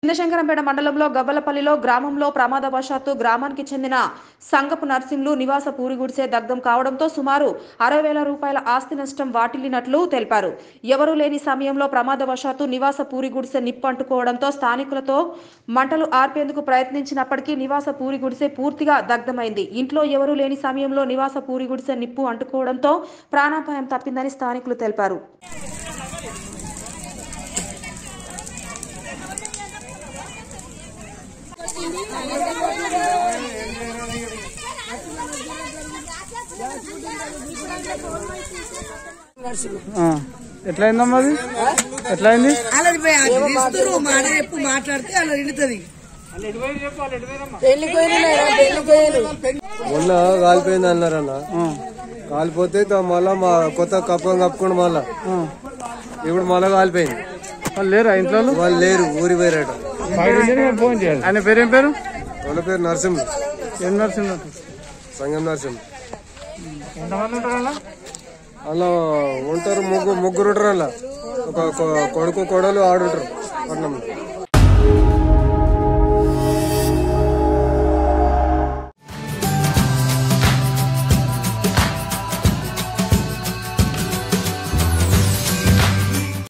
చిన్నశంకరంపేట మండలంలో గవ్వలపల్లిలో గ్రామంలో ప్రమాదవశాత్తు గ్రామానికి చెందిన సంగపు నర్సింహులు నివాస పూరిగుడిసే దగ్ధం కావడంతో సుమారు అరవై వేల రూపాయల ఆస్తి నష్టం వాటిల్లినట్లు తెలిపారు ఎవరూ లేని సమయంలో ప్రమాదవశాత్తు నివాస పూరిగుడిసె నిప్పు అంటుకోవడంతో స్థానికులతో మంటలు ఆర్పేందుకు ప్రయత్నించినప్పటికీ నివాస పూరిగుడిసె పూర్తిగా దగ్ధమైంది ఇంట్లో ఎవరూ లేని సమయంలో నివాస పూరిగుడిసె నిప్పు అంటుకోవడంతో ప్రాణాపాయం తప్పిందని స్థానికులు తెలిపారు ఆ, ఎట్లయిందమ్మా అది ఎట్లయింది అలా ఇస్తారు మాట చెప్పు మాట్లాడితే అలా నిండుతుంది మొన్న కాలిపోయింది అన్నారన్న కాలిపోతే దా- మళ్ళా మా కొత్త కప్పం కప్పుకోండి మళ్ళా ఇప్పుడు మళ్ళా కాలిపోయింది వాళ్ళు లేరా ఇంట్లో వాళ్ళు లేరు ఊరి పోయారట ఫోన్ చేయాలి ఆయన పేరు ఏం పేరు వాళ్ళ పేరు నరసింహ ఏం నర్సింగ్ సంగం నరసింహ ఎంతమంది ఉంటారు అలా అలా ఉంటారు ముగ్గురు ముగ్గురు ఉంటారు అలా ఒక కొ- కొడుకు కొడలు ఆడుంటారు పట్నంలో